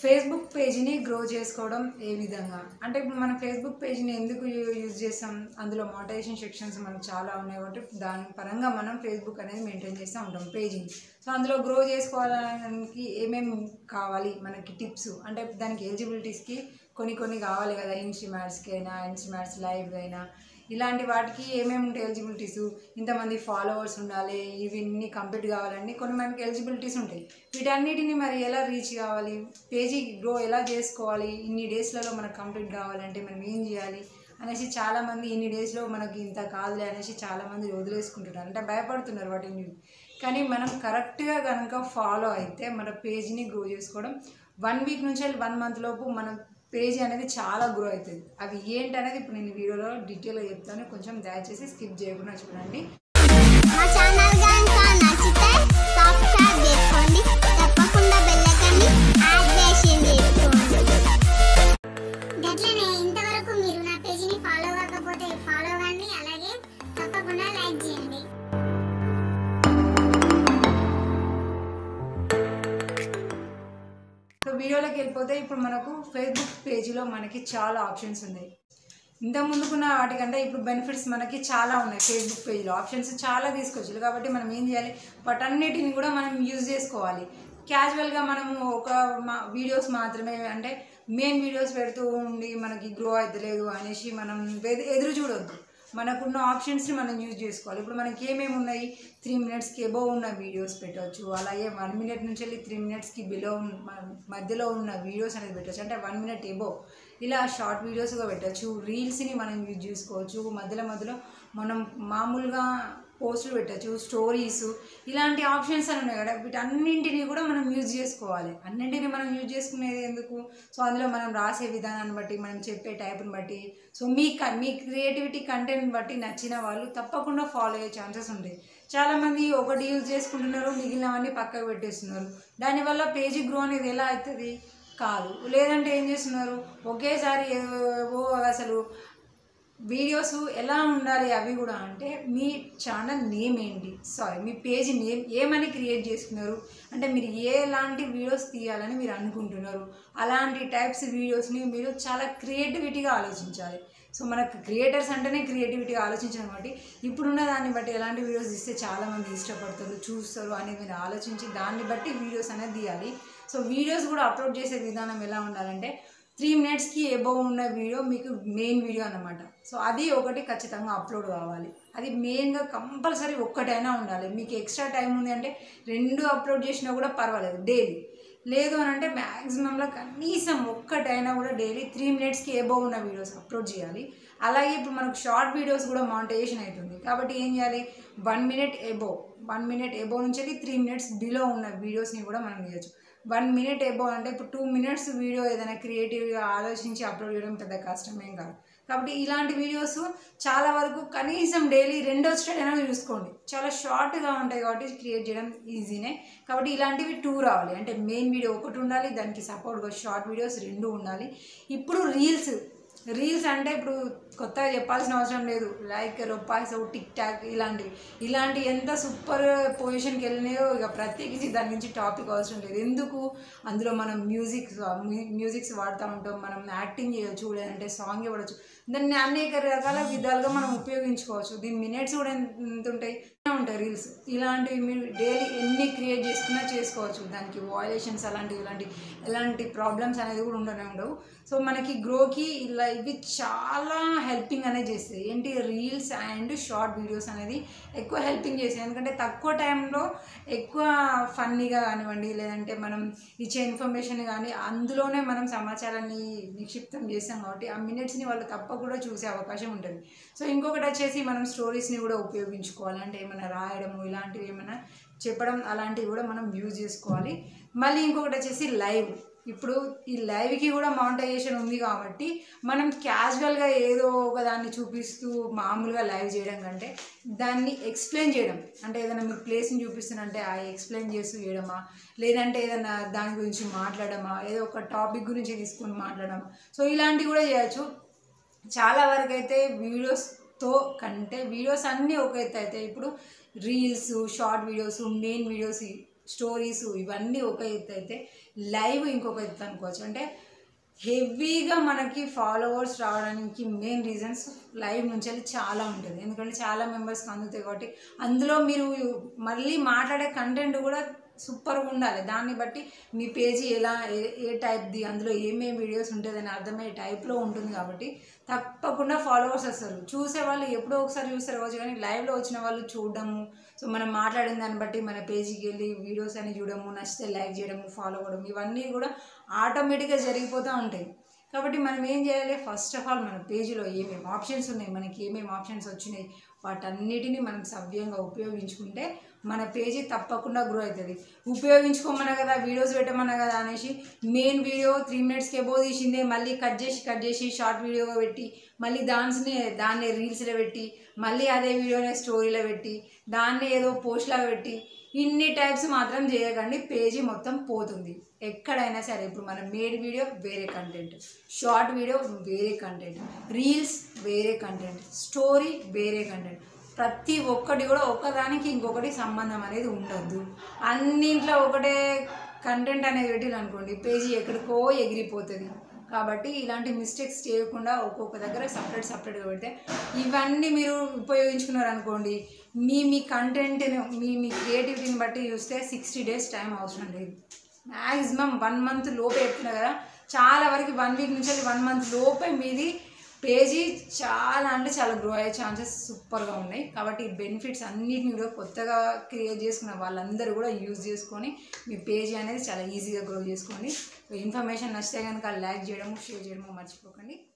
Facebook పేజీని grow చేసుకోవడం ఏ విధంగా అంటే ఇప్పుడు మన ఫేస్బుక్ పేజీని ఎందుకు యూ- యూజ్ చేస్తాం అందులో మోటివేషన్ సెక్షన్స్ మనకు చాలా ఉన్నాయి కాబట్టి దాని పరంగా మనం ఫేస్బుక్ అనేది మెయింటైన్ చేస్తూ ఉంటాం పేజీని సో అందులో గ్రో చేసుకోవడానికి ఏమేమి కావాలి మనకి టిప్స్ అంటే దానికి ఎలిజిబిలిటీస్కి కొన్ని కొన్ని కావాలి కదా ఇన్స్టిమాట్స్కి అయినా ఇన్స్టిమాట్స్ లైవ్ అయినా ఇలాంటి వాటికి ఏమేమి ఉంటాయి ఎలిజిబిలిటీస్ ఇంతమంది ఫాలోవర్స్ ఉండాలి ఇవన్నీ కంప్లీట్ కావాలండి కొన్ని మనకి ఎలిజిబిలిటీస్ ఉంటాయి వీటన్నిటిని మరి ఎలా రీచ్ కావాలి పేజీ గ్రో ఎలా చేసుకోవాలి ఇన్ని డేస్లలో మనకు కంప్లీట్ కావాలంటే మనం ఏం చేయాలి అనేసి చాలామంది ఇన్ని డేస్లో మనకి ఇంత కాదులే అనేసి చాలామంది వదిలేసుకుంటున్నారు అంటే భయపడుతున్నారు వాటిని కానీ మనం కరెక్ట్గా కనుక ఫాలో అయితే మన పేజీని గ్రో చేసుకోవడం వన్ వీక్ నుంచి వన్ మంత్ లోపు మన పేజీ అనేది చాలా గ్రో అవుతుంది అవి ఏంటి అనేది ఇప్పుడు నేను వీడియోలో డీటెయిల్గా చెప్తాను కొంచెం దయచేసి స్కిప్ చేయకుండా చూడండి మా ఛానల్ కనుక నచ్చితే సబ్స్క్రైబ్ చేసుకోండి తప్పకుండా బెల్ ఐకాన్ని యాక్టివేషన్ చేసుకోండి గట్లనే ఇంతవరకు మీరు నా పేజీని ఫాలో కాకపోతే ఫాలో కండి అలాగే తప్పకుండా లైక్ చేయండి సో వీడియోలోకి వెళ్ళిపోతే ఇప్పుడు మనకు ఫేస్బుక్ పేజీలో మనకి చాలా ఆప్షన్స్ ఉన్నాయి ఇంత ముందుకున్న వాటికంటే ఇప్పుడు బెనిఫిట్స్ మనకి చాలా ఉన్నాయి ఫేస్బుక్ పేజీలో ఆప్షన్స్ చాలా తీసుకొచ్చారు కాబట్టి మనం ఏం చేయాలి వాటన్నిటిని కూడా మనం యూజ్ చేసుకోవాలి క్యాజువల్గా మనము ఒక మా వీడియోస్ మాత్రమే అంటే మెయిన్ వీడియోస్ పెడుతూ ఉండి మనకి గ్రో అవుతలేదు అనేసి మనం ఎదు- ఎదురు చూడొద్దు మనకున్న ఆప్షన్స్ని మనం యూజ్ చేసుకోవాలి ఇప్పుడు మనకి ఏమేమి ఉన్నాయి త్రీ మినిట్స్కి ఎబో ఉన్న వీడియోస్ పెట్టవచ్చు అలాగే వన్ మినిట్ నుంచి వెళ్ళి త్రీ మినిట్స్కి బిలో మధ్యలో ఉన్న వీడియోస్ అనేది పెట్టవచ్చు అంటే వన్ మినిట్ ఎబో ఇలా షార్ట్ వీడియోస్గా పెట్టవచ్చు రీల్స్ని మనం యూజ్ చేసుకోవచ్చు మధ్యలో మధ్యలో మనం మామూలుగా పోస్టులు పెట్టచ్చు స్టోరీస్ ఇలాంటి ఆప్షన్స్ అని ఉన్నాయి కదా వీటన్నింటినీ కూడా మనం యూజ్ చేసుకోవాలి అన్నింటినీ మనం యూజ్ చేసుకునేది ఎందుకు సో అందులో మనం రాసే విధానాన్ని బట్టి మనం చెప్పే టైప్ని బట్టి సో మీ క మీ క్రియేటివిటీ కంటెంట్ బట్టి నచ్చిన వాళ్ళు తప్పకుండా ఫాలో అయ్యే ఛాన్సెస్ ఉంటాయి చాలామంది ఒకటి యూజ్ చేసుకుంటున్నారు మిగిలినవన్నీ పక్కకు పెట్టేస్తున్నారు దానివల్ల పేజీ గ్రో అనేది ఎలా అవుతుంది కాదు లేదంటే ఏం చేస్తున్నారు ఒకేసారి ఏవో అసలు వీడియోస్ ఎలా ఉండాలి అవి కూడా అంటే మీ ఛానల్ నేమ్ ఏంటి సారీ మీ పేజ్ నేమ్ ఏమని క్రియేట్ చేసుకున్నారు అంటే మీరు ఎలాంటి వీడియోస్ తీయాలని మీరు అనుకుంటున్నారు అలాంటి టైప్స్ వీడియోస్ని మీరు చాలా క్రియేటివిటీగా ఆలోచించాలి సో మనకు క్రియేటర్స్ అంటేనే క్రియేటివిటీగా ఆలోచించడం కాబట్టి ఇప్పుడున్న దాన్ని బట్టి ఎలాంటి వీడియోస్ ఇస్తే చాలామంది ఇష్టపడతారు చూస్తారు అనేది మీరు ఆలోచించి దాన్ని బట్టి వీడియోస్ అనేది తీయాలి సో వీడియోస్ కూడా అప్లోడ్ చేసే విధానం ఎలా ఉండాలంటే త్రీ మినిట్స్కి ఎబోవ్ ఉన్న వీడియో మీకు మెయిన్ వీడియో అన్నమాట సో అది ఒకటి ఖచ్చితంగా అప్లోడ్ కావాలి అది మెయిన్గా కంపల్సరీ ఒక్కటైనా ఉండాలి మీకు ఎక్స్ట్రా టైం ఉంది అంటే రెండు అప్లోడ్ చేసినా కూడా పర్వాలేదు డైలీ లేదు అని అంటే మ్యాక్సిమంలో కనీసం ఒక్కటైనా కూడా డైలీ త్రీ మినిట్స్కి ఎబోవ్ ఉన్న వీడియోస్ అప్లోడ్ చేయాలి అలాగే ఇప్పుడు మనకు షార్ట్ వీడియోస్ కూడా మానిటైజేషన్ అవుతుంది కాబట్టి ఏం చేయాలి one minute above one minute above నుంచి వెళ్ళి త్రీ మినిట్స్ బిలో ఉన్న వీడియోస్ని కూడా మనం చేయొచ్చు వన్ మినిట్ ఎబోవ్ అంటే ఇప్పుడు టూ మినిట్స్ వీడియో ఏదైనా క్రియేటివ్గా ఆలోచించి అప్లోడ్ చేయడం పెద్ద కష్టమేం కాదు కాబట్టి ఇలాంటి వీడియోస్ చాలా వరకు కనీసం డైలీ రెండో స్టేట్ అయినా చూసుకోండి చాలా షార్ట్గా ఉంటాయి కాబట్టి క్రియేట్ చేయడం ఈజీనే కాబట్టి ఇలాంటివి టూ రావాలి అంటే మెయిన్ వీడియో ఒకటి ఉండాలి దానికి సపోర్ట్గా షార్ట్ వీడియోస్ రెండు ఉండాలి ఇప్పుడు రీల్స్ రీల్స్ అంటే ఇప్పుడు కొత్తగా చెప్పాల్సిన అవసరం లేదు లైక్ రొప్పాసో టిక్ టాక్ ఇలాంటివి ఇలాంటి ఎంత సూపర్ పొజిషన్కి వెళ్ళినాయో ఇక ప్రత్యేకించి దాని నుంచి టాపిక్ అవసరం లేదు ఎందుకు అందులో మనం మ్యూజిక్ మ్యూజిక్స్ వాడుతూ ఉంటాం మనం యాక్టింగ్ చేయొచ్చు లేదంటే సాంగ్ ఇవ్వవచ్చు దాన్ని అనేక రకాల విధాలుగా మనం ఉపయోగించుకోవచ్చు దీని మినిట్స్ కూడా ఎంత ఎంత ఉంటాయి ఉంటాయి రీల్స్ ఇలాంటివి మీరు డైలీ ఎన్ని క్రియేట్ చేసుకున్నా చేసుకోవచ్చు దానికి వాయిలేషన్స్ అలాంటివి ఇలాంటి ఎలాంటి ప్రాబ్లమ్స్ అనేది కూడా ఉండనే ఉండవు సో మనకి గ్రోకి ఇలా ఇవి చాలా హెల్పింగ్ అనేది చేస్తాయి ఏంటి రీల్స్ అండ్ షార్ట్ వీడియోస్ అనేది ఎక్కువ హెల్పింగ్ చేస్తాయి ఎందుకంటే తక్కువ టైంలో ఎక్కువ ఫన్నీగా కానివ్వండి లేదంటే మనం ఇచ్చే ఇన్ఫర్మేషన్ కానీ అందులోనే మనం సమాచారాన్ని నిక్షిప్తం చేస్తాం కాబట్టి ఆ మినిట్స్ని వాళ్ళు తప్పకుండా చూసే అవకాశం ఉంటుంది సో ఇంకొకటి వచ్చేసి మనం స్టోరీస్ని కూడా ఉపయోగించుకోవాలి అంటే ఏమైనా రాయడము ఇలాంటివి ఏమైనా చెప్పడం అలాంటివి కూడా మనం యూజ్ చేసుకోవాలి మళ్ళీ ఇంకొకటి వచ్చేసి లైవ్ ఇప్పుడు ఈ లైవ్కి కూడా మౌంటైజేషన్ ఉంది కాబట్టి మనం క్యాజువల్గా ఏదో ఒక దాన్ని చూపిస్తూ మామూలుగా లైవ్ చేయడం కంటే దాన్ని ఎక్స్ప్లెయిన్ చేయడం అంటే ఏదైనా మీకు ప్లేస్ని చూపిస్తున్నంటే ఆ ఎక్స్ప్లెయిన్ చేస్తూ చేయడమా లేదంటే ఏదైనా దాని గురించి మాట్లాడమా ఏదో ఒక టాపిక్ గురించి తీసుకొని మాట్లాడమా సో ఇలాంటివి కూడా చేయొచ్చు చాలా వరకు అయితే వీడియోస్తో కంటే వీడియోస్ అన్నీ ఒక ఎత్తు అయితే ఇప్పుడు reels short videos main videos stories ఇవన్నీ ఒక ఎత్తు అయితే లైవ్ ఇంకొక ఎత్తు అనుకోవచ్చు అంటే హెవీగా మనకి ఫాలోవర్స్ రావడానికి మెయిన్ రీజన్స్ లైవ్ నుంచి వెళ్ళి చాలా ఉంటుంది ఎందుకంటే చాలా మెంబర్స్కి అందుతాయి కాబట్టి అందులో మీరు మళ్ళీ మాట్లాడే కంటెంట్ కూడా సూపర్గా ఉండాలి దాన్ని బట్టి మీ పేజీ ఎలా ఏ ఏ టైప్ది అందులో ఏమేమి వీడియోస్ ఉంటుందని అర్థమయ్యే టైప్లో ఉంటుంది కాబట్టి తప్పకుండా ఫాలోవర్స్ వస్తారు చూసే వాళ్ళు ఎప్పుడో ఒకసారి చూస్తారు కావచ్చు కానీ లైవ్లో వచ్చిన వాళ్ళు చూడడము సో మనం మాట్లాడిన దాన్ని బట్టి మన పేజీకి వెళ్ళి వీడియోస్ అని చూడడము నచ్చితే లైక్ చేయడము ఫాలో అవ్వడం ఇవన్నీ కూడా ఆటోమేటిక్గా జరిగిపోతూ ఉంటాయి కాబట్టి మనం ఏం చేయాలి ఫస్ట్ ఆఫ్ ఆల్ మన పేజీలో ఏమేమి ఆప్షన్స్ ఉన్నాయి మనకి ఏమేమి ఆప్షన్స్ వచ్చినాయి వాటన్నిటిని మనం సవ్యంగా ఉపయోగించుకుంటే మన పేజీ తప్పకుండా గ్రో అవుతుంది ఉపయోగించుకోమన్నా కదా వీడియోస్ పెట్టమన్నా కదా అనేసి మెయిన్ వీడియో త్రీ మినిట్స్కి ఎబో తీసిందే మళ్ళీ కట్ చేసి కట్ చేసి షార్ట్ వీడియోగా పెట్టి మళ్ళీ దాన్స్ని దాన్ని రీల్స్లో పెట్టి మళ్ళీ అదే వీడియోనే స్టోరీలో పెట్టి దాన్ని ఏదో పోస్ట్లాగా పెట్టి ఇన్ని టైప్స్ మాత్రం చేయకండి పేజీ మొత్తం పోతుంది ఎక్కడైనా సరే ఇప్పుడు మనం మేడ్ వీడియో వేరే కంటెంట్ షార్ట్ వీడియో వేరే కంటెంట్ రీల్స్ వేరే కంటెంట్ స్టోరీ వేరే కంటెంట్ ప్రతి ఒక్కటి కూడా ఒకదానికి ఇంకొకటి సంబంధం అనేది ఉండద్దు అన్నింట్లో ఒకటే కంటెంట్ అనేది పెట్టిన అనుకోండి పేజీ ఎక్కడికో ఎగిరిపోతుంది కాబట్టి ఇలాంటి మిస్టేక్స్ చేయకుండా ఒక్కొక్క దగ్గర సపరేట్ సపరేట్గా పెడితే ఇవన్నీ మీరు ఉపయోగించుకున్నారు అనుకోండి మీ మీ కంటెంట్ని మీ మీ క్రియేటివిటీని బట్టి చూస్తే సిక్స్టీ డేస్ టైం అవసరం లేదు మ్యాక్సిమం వన్ మంత్ లోపే చెప్తున్నా కదా చాలా వరకు వన్ వీక్ నుంచి వన్ మంత్ లోపే మీది పేజీ చాలా అంటే చాలా గ్రో అయ్యే ఛాన్సెస్ సూపర్గా ఉన్నాయి కాబట్టి ఈ బెనిఫిట్స్ అన్నిటిని కూడా కొత్తగా క్రియేట్ చేసుకున్న వాళ్ళందరూ కూడా యూజ్ చేసుకొని మీ పేజీ అనేది చాలా ఈజీగా గ్రో చేసుకోండి ఇన్ఫర్మేషన్ నచ్చితే కనుక లైక్ చేయడము షేర్ చేయడము మర్చిపోకండి